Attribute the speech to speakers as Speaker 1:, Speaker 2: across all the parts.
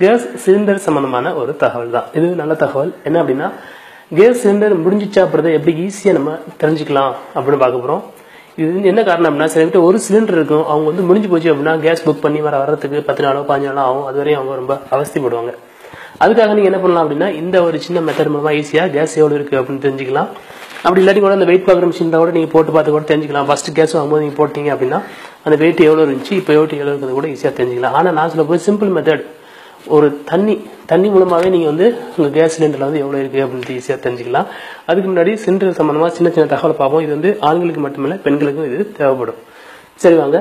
Speaker 1: gas cylinder சம்பந்தமான ஒரு தகவல் தான் இது நல்ல தகவல் என்ன அப்படின்னா கேஸ் சிலிண்டர் முடிஞ்சிச்சா அப்படின்றத எப்படி ஈஸியாக நம்ம தெரிஞ்சுக்கலாம் அப்படின்னு பார்க்க போகிறோம் இது வந்து என்ன காரணம் அப்படின்னா சில பேர் ஒரு சிலிண்டர் இருக்கும் அவங்க வந்து முடிஞ்சு போச்சு அப்படின்னா கேஸ் புக் பண்ணி வர வர்றதுக்கு பத்து நாளோ பாஞ்சு நாளோ ஆகும் அது வரையும் அவங்க ரொம்ப அவஸ்தைப்படுவாங்க அதுக்காக நீங்க என்ன பண்ணலாம் அப்படின்னா இந்த ஒரு சின்ன மெத்தட் மூலமா ஈஸியா கேஸ் எவ்வளவு இருக்கு அப்படின்னு தெரிஞ்சுக்கலாம் அப்படி இல்லாட்டி கூட அந்த வெயிட் பார்க்குற மிஷின் கூட நீங்க போட்டு பார்த்து கூட தெரிஞ்சுக்கலாம் ஃபர்ஸ்ட் கேஸ் வாங்கும்போது நீங்க போட்டீங்க அப்படின்னா அந்த வெயிட் எவ்வளவு இருந்துச்சு இப்போ வெயிட் எவ்வளவு இருக்கிறது கூட ஈஸியா தெரிஞ்சுக்கலாம் ஆனா நான் சொல்ல போய் சிம்பிள் மெத்தட் ஒரு தண்ணி தண்ணி மூலமாவே நீங்க வந்து உங்க கேஸ் சிலிண்டர்ல வந்து எவ்வளவு இருக்கு அப்படின்னு ஈஸியா தெரிஞ்சுக்கலாம் அதுக்கு முன்னாடி சிலிண்டர் சம்பந்தமா சின்ன சின்ன தகவல் பார்ப்போம் இது வந்து ஆண்களுக்கு மட்டுமில்ல பெண்களுக்கும் இது தேவைப்படும் சரி வாங்க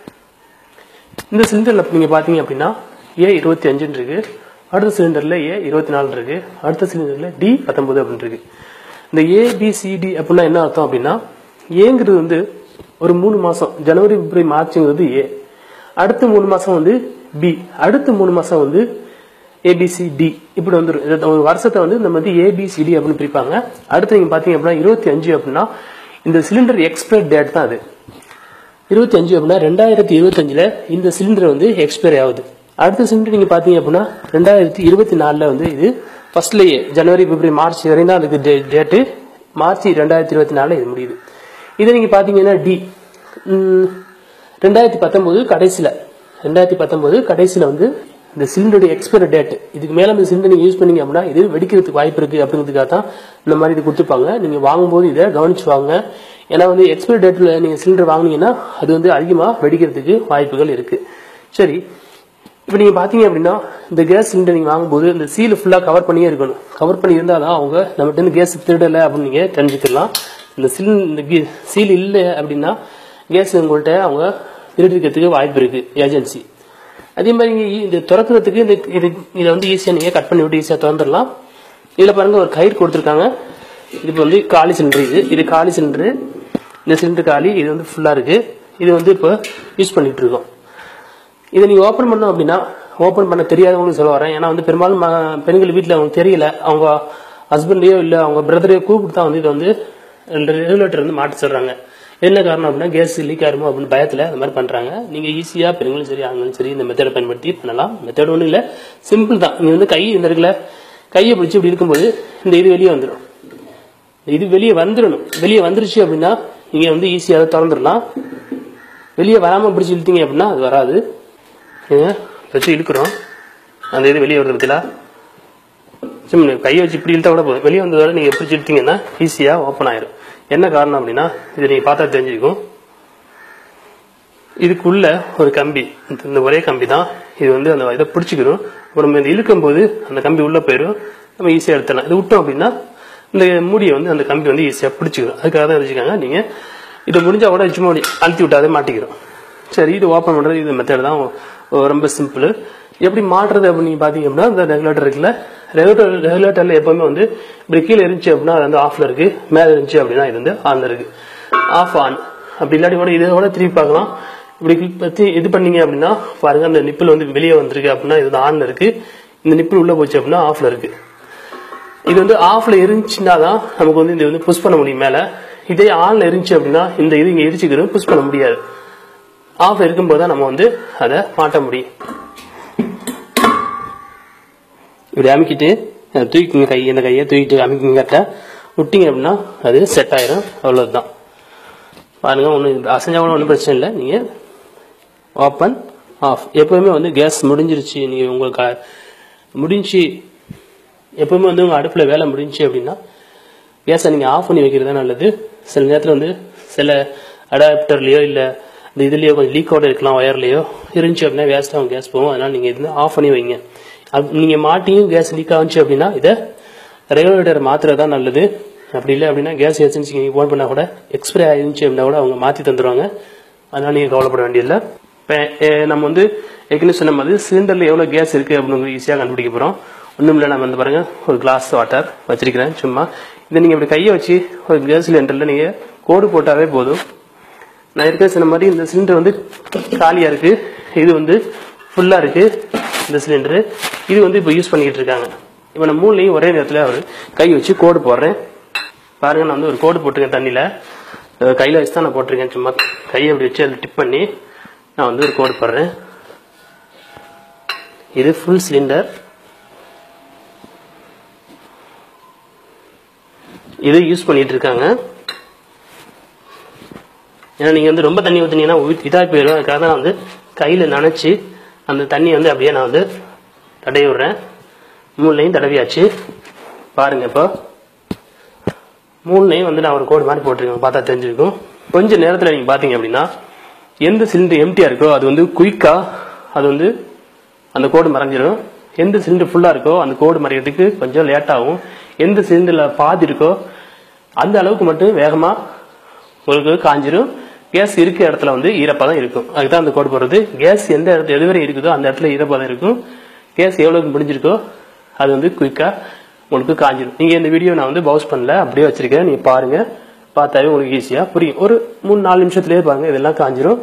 Speaker 1: இந்த சிலிண்டர்ல நீங்க பாத்தீங்க அப்படின்னா ஏ இருபத்தி அஞ்சுன்னு இருக்கு அடுத்த சிலிண்டர்ல ஏ இருபத்தி நாலு இருக்கு அடுத்த சிலிண்டர்ல டி பத்தொன்பது அப்படின்னு இருக்கு இந்த ஏபிசிடி அப்படின்னா என்ன அர்த்தம் அப்படின்னா ஏங்கிறது வந்து ஒரு மூணு மாசம் ஜனவரி பிப்ரவரி மார்ச்ங்கிறது ஏ அடுத்த மூணு மாசம் வந்து பி அடுத்த மூணு மாசம் வந்து ஏபிசிடி இப்படி வந்துடும் இது ஒரு வருஷத்தை வந்து நம்ம வந்து ஏபிசிடி அப்படின்னு பிரிப்பாங்க அடுத்து நீங்க பாத்தீங்க அப்படின்னா இருபத்தி அஞ்சு அப்படின்னா இந்த சிலிண்டர் எக்ஸ்பைர் டேட் தான் அது இருபத்தி அஞ்சு அப்படின்னா ரெண்டாயிரத்தி இருபத்தஞ்சுல இந்த சிலிண்டர் வந்து எக்ஸ்பைரி ஆகுது அடுத்த சிலிண்டர் நீங்க பாத்தீங்க அப்படின்னா ரெண்டாயிரத்தி இருபத்தி நாலுல வந்து இது ஃபர்ஸ்ட்லயே ஜனவரி பிப்ரவரி மார்ச் வரையும் தான் அதுக்கு டேட்டு மார்ச் ரெண்டாயிரத்தி இருபத்தி நாலுல இது முடியுது இதை நீங்க பாத்தீங்கன்னா டி ரெண்டாயிரத்தி பத்தொன்பது கடைசியில ரெண்டாயிரத்தி பத்தொன்பது கடைசியில வந்து இந்த சிலிண்டருடைய எக்ஸ்பைரி டேட் இதுக்கு மேல இந்த சிலிண்டர் நீங்க யூஸ் பண்ணீங்க அப்படின்னா இது வெடிக்கிறதுக்கு வாய்ப்பு இருக்கு அப்படிங்கிறதுக்காக தான் இந்த மாதிரி இது கொடுத்துருப்பாங்க நீங்க வாங்கும்போது இதை கவனிச்சு வாங்க ஏன்னா வந்து எக்ஸ்பைரி டேட்ல நீங்க சிலிண்டர் வாங்குனீங்கன்னா அது வந்து அதிகமா வெடிக்கிறதுக்கு வாய்ப்புகள் இருக்கு சரி இப்போ நீங்க பாத்தீங்க அப்படின்னா இந்த கேஸ் சிலிண்டர் நீங்க வாங்கும்போது இந்த சீல் ஃபுல்லா கவர் பண்ணியே இருக்கணும் கவர் பண்ணி இருந்தாதான் அவங்க நம்மகிட்ட இருந்து கேஸ் திருடல அப்படின்னு நீங்க தெரிஞ்சுக்கலாம் இந்த சில் இந்த சீல் இல்லை அப்படின்னா கேஸ் உங்கள்கிட்ட அவங்க திருடிக்கிறதுக்கு வாய்ப்பு இருக்கு ஏஜென்சி அதே மாதிரி நீங்க இந்த திறக்கிறதுக்கு இந்த இது இதை வந்து ஈஸியாக நீங்க கட் பண்ணி விட்டு ஈஸியாக திறந்துடலாம் இதுல பாருங்க ஒரு கயிறு கொடுத்துருக்காங்க இது இப்போ வந்து காலி சிலிண்டர் இது இது காலி சிலிண்டர் இந்த சிலிண்டர் காலி இது வந்து ஃபுல்லா இருக்கு இது வந்து இப்போ யூஸ் பண்ணிட்டு இருக்கோம் இதை நீங்க ஓபன் பண்ணோம் அப்படின்னா ஓபன் பண்ண தெரியாதவங்களுக்கு சொல்ல வரேன் ஏன்னா வந்து பெரும்பாலும் ம- பெண்கள் வீட்டில் அவங்க தெரியல அவங்க ஹஸ்பண்டையோ இல்ல அவங்க பிரதரையோ கூப்பிட்டு தான் வந்து இதை வந்து ரெகுலேட்டர் வந்து மாட்டி சொல்றாங்க என்ன காரணம் அப்படின்னா கேஸ் லீக் ஆயிருமோ அப்படின்னு பயத்துல அந்த மாதிரி பண்றாங்க நீங்க ஈஸியா பெண்களும் சரி ஆண்களும் சரி இந்த மெத்தடை பயன்படுத்தி பண்ணலாம் மெத்தட் ஒன்றும் இல்ல சிம்பிள் தான் நீங்க வந்து கை இந்த இருக்குல்ல கையை பிடிச்சி இப்படி இருக்கும்போது இந்த இது வெளியே வந்துடும் இது வெளியே வந்துடணும் வெளியே வந்துருச்சு அப்படின்னா நீங்க வந்து ஈஸியாக அதை திறந்துடலாம் வெளியே வராம பிடிச்சி இழுத்தீங்க அப்படின்னா அது வராது ஏங்க, வச்சு இழுக்கிறோம் அந்த இது வெளியே வருது பத்திலா சும்மா கையை வச்சு இப்படி இழுத்தா கூட போதும் வெளியே வந்ததோட நீங்க எப்படி இழுத்தீங்கன்னா ஈஸியா ஓப்பன் ஆயிரும் என்ன காரணம் அப்படின்னா இது நீங்க பார்த்தா தெரிஞ்சுக்கும் இதுக்குள்ள ஒரு கம்பி இந்த- இந்த ஒரே கம்பி தான் இது வந்து அந்த இதை பிடிச்சிக்கிறோம் அப்புறம் இந்த இழுக்கும் போது அந்த கம்பி உள்ள போயிடும் நம்ம ஈஸியா எடுத்துடலாம் இது விட்டோம் அப்படின்னா இந்த மூடியை வந்து அந்த கம்பி வந்து ஈஸியா பிடிச்சிக்கிறோம் அதுக்காக தான் வச்சுக்காங்க நீங்க இதை முடிஞ்சா கூட சும்மா அப்படி அழுத்தி விட்டாதே மாட்டிக்கிறோம் சரி இது ஓப்பன் பண்றது இது மெத்தட் தான் ஒ- ரொம்ப சிம்பிள் எப்படி மாட்டுறது அப்படின்னு நீங்க பாத்தீங்க அப்படின்னா இந்த ரெகுலேட்டர் இருக்குல்ல ரெகுலேட்டர் ரெகுலேட்டர்ல எப்பவுமே வந்து இப்படி கீழே இருந்துச்சு அப்படின்னா அது வந்து ஆஃப்ல இருக்கு மேல இருந்துச்சு அப்படின்னா இது வந்து ஆன்ல இருக்கு ஆஃப் ஆன் அப்படி இல்லாட்டி கூட இதை கூட திருப்பி பார்க்கலாம் இப்படி click பத்தி இது பண்ணீங்க அப்படின்னா பாருங்க அந்த நிப்பிள் வந்து வெளியே வந்திருக்கு அப்படின்னா இது வந்து ஆன்ல இருக்கு இந்த நிப்பிள் உள்ள போச்சு அப்படின்னா ஆஃப்ல இருக்கு இது வந்து ஆஃப்ல இருந்துச்சுன்னா தான் நமக்கு வந்து இது வந்து புஷ் பண்ண முடியும் மேல இதே ஆன்ல இருந்துச்சு அப்படின்னா இந்த இது இங்க இடிச்சுக்கிறோம் புஷ் பண்ண முடியாது ஆஃப் இருக்கும்போது தான் நம்ம வந்து அதை மாட்ட முடியும் இப்படி அமுக்கிட்டு அஹ், தூக்கிங்க கை இந்த கையை தூக்கிட்டு அமுக்கிங்க கரெக்டாக விட்டீங்க அப்படின்னா அது செட் ஆயிரும் அவ்வளவுதான் பாருங்க ஒன்றும் அசைஞ்சா கூட ஒன்றும் பிரச்சனை இல்லை நீங்கள் ஓப்பன் ஆஃப் எப்பவுமே வந்து கேஸ் முடிஞ்சிருச்சு நீங்கள் உங்களுக்கு அ- முடிஞ்சு எப்பவுமே வந்து உங்கள் அடுப்பில் வேலை முடிஞ்சுச்சு அப்படின்னா கேஸை நீங்கள் ஆஃப் பண்ணி வைக்கிறது தான் நல்லது சில நேரத்தில் வந்து சில அடாப்டர்லையோ இல்லை இந்த இதுலேயோ கொஞ்சம் லீக்கோட இருக்கலாம் ஒயர்லையோ இருந்துச்சு அப்படின்னா வேஸ்ட்டாக அவங்க கேஸ் போகும் அதனால் நீங்கள் இது ஆஃப் பண்ணி வைங்க அப் நீங்கள் மாட்டியும் கேஸ் லீக் ஆகுச்சு அப்படின்னா இதை ரெகுலேட்டர் மாத்துறது தான் நல்லது அப்படி இல்லை அப்படின்னா கேஸ் ஏஜென்சிக்கு நீங்கள் ஃபோன் பண்ணால் கூட எக்ஸ்பிரி ஆயிருந்துச்சு அப்படின்னா கூட அவங்க மாற்றி தந்துடுவாங்க அதனால் நீங்கள் கவலைப்பட வேண்டியதில்லை இப்போ நம்ம வந்து ஏற்கனவே சொன்ன மாதிரி சிலிண்டரில் எவ்வளோ கேஸ் இருக்குது அப்படின்னு ஈஸியாக கண்டுபிடிக்க போகிறோம் ஒன்றும் இல்லை நம்ம வந்து பாருங்க ஒரு கிளாஸ் வாட்டர் வச்சிருக்கிறேன் சும்மா இதை நீங்கள் இப்படி கையை வச்சு ஒரு கேஸ் சிலிண்டரில் நீங்கள் கோடு போட்டாவே போதும் நான் ஏற்கனவே சொன்ன மாதிரி இந்த சிலிண்டர் வந்து காலியாக இருக்கு இது வந்து ஃபுல்லாக இருக்கு இந்த சிலிண்டரு இது வந்து இப்போ யூஸ் பண்ணிக்கிட்டு இருக்காங்க இப்போ நான் மூணுலையும் ஒரே நேரத்தில் ஒரு கை வச்சு கோடு போடுறேன் பாருங்க நான் வந்து ஒரு கோடு போட்டிருக்கேன் தண்ணியில் கையில் வச்சு தான் நான் போட்டிருக்கேன் சும்மா கையை அப்படி வச்சு அதில் டிப் பண்ணி நான் வந்து ஒரு கோடு போடுறேன் இது ஃபுல் சிலிண்டர் இது யூஸ் பண்ணிட்டு இருக்காங்க ஏன்னா நீங்கள் வந்து ரொம்ப தண்ணி ஊற்றுனீங்கன்னா இதாக போயிடும் அதுக்காக தான் வந்து கையில் நனைச்சி அந்த தண்ணியை வந்து அப்படியே நான் வந்து தடவி விடுறேன் மூணுலையும் தடவியாச்சு பாருங்க இப்போ மூணுலையும் வந்து நான் ஒரு கோடு மாதிரி போட்டிருக்கேன் பார்த்தா தெரிஞ்சிருக்கும் கொஞ்ச நேரத்தில் நீங்கள் பார்த்தீங்க அப்படின்னா எந்த சிலிண்டர் எம்டியாக இருக்கோ அது வந்து குயிக்காக அது வந்து அந்த கோடு மறைஞ்சிடும் எந்த சிலிண்டர் ஃபுல்லாக இருக்கோ அந்த கோடு மறைகிறதுக்கு கொஞ்சம் லேட் ஆகும் எந்த சிலிண்டரில் பாதி இருக்கோ அந்த அளவுக்கு மட்டும் வேகமாக உங்களுக்கு காஞ்சிரும் கேஸ் இருக்க இடத்துல வந்து ஈரப்பதம் இருக்கும் அதுக்கு தான் அந்த கோடு போடுறது கேஸ் எந்த இடத்துல எது வரை இருக்குதோ அந்த இடத்துல ஈரப்பதம் இருக்கும் கேஸ் எவ்வளவுக்கு முடிஞ்சிருக்கோ அது வந்து குயிக்காக உங்களுக்கு காஞ்சிரும் நீங்கள் இந்த வீடியோ நான் வந்து பவுஸ் பண்ணல அப்படியே வச்சிருக்கேன் நீங்கள் பாருங்க பார்த்தாவே உங்களுக்கு ஈஸியாக புரியும் ஒரு மூணு நாலு நிமிஷத்துலேயே பாருங்க இதெல்லாம் காஞ்சிரும்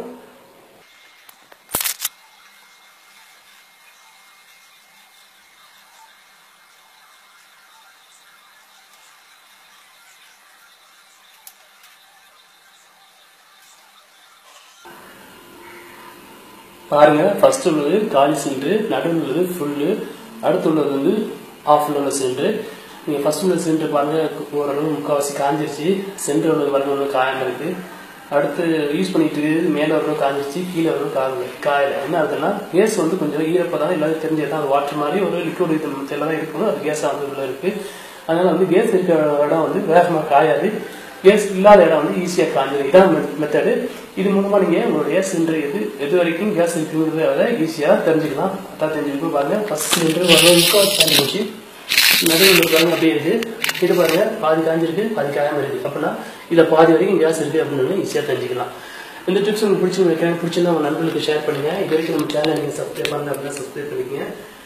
Speaker 1: பாருங்க ஃபர்ஸ்ட் உள்ளது காலி சிலிண்டரு நடுவில் உள்ளது ஃபுல்லு அடுத்து உள்ளது வந்து ஆஃப் உள்ள சிலிண்டரு நீங்க ஃபர்ஸ்ட் உள்ள சிலிண்டர் பாருங்க ஓரளவு முக்கால்வாசி காஞ்சிருச்சு சென்டர் உள்ளது பாருங்க ஒன்று காயாம இருக்கு அடுத்து யூஸ் பண்ணிட்டு இருக்குது மேலே வரணும் காஞ்சிருச்சு கீழே வரணும் காயல காயல என்ன ஆகுதுன்னா கேஸ் வந்து கொஞ்சம் ஈரப்பதான் எல்லாரும் தெரிஞ்சது தான் வாட்டர் மாதிரி ஒரு லிக்விட் இதெல்லாம் தான் இருக்கணும் அது கேஸாக வந்து உள்ள இருக்கு அதனால வந்து கேஸ் இருக்கிற இடம் வந்து வேகமாக காயாது கேஸ் இல்லாத இடம் வந்து ஈஸியாக காஞ்சிடும் இதான் மெத்தடு இது மூலமா நீங்க உங்களுடைய சிலிண்டர் எது எது வரைக்கும் கேஸ் இருக்குங்கிறத ஈஸியாக தெரிஞ்சுக்கலாம் அதான் தெரிஞ்சுக்கணும் பாருங்க ஃபர்ஸ்ட் சிலிண்டர் ஒரு முக்கால் காஞ்சி போச்சு நடுவில் இருக்காங்க அப்படியே இருக்கு இது பாருங்க பாதி காஞ்சிருக்கு பாதி காயாம இருக்கு அப்படின்னா இதில் பாதி வரைக்கும் கேஸ் இருக்கு அப்படின்னு ஈஸியாக தெரிஞ்சுக்கலாம் இந்த டிப்ஸ் உங்களுக்கு பிடிச்சி வைக்கிறேன் பிடிச்சிருந்தா உங்க நண்பர்களுக்கு ஷேர் பண்ணுங்க இது வரைக்கும் நம்ம சேனல் நீங்கள் சப்ஸ்கிரைப் பண்ணல அப்படின்னா சப்ஸ்கிரைப் பண்ணிக்கங்க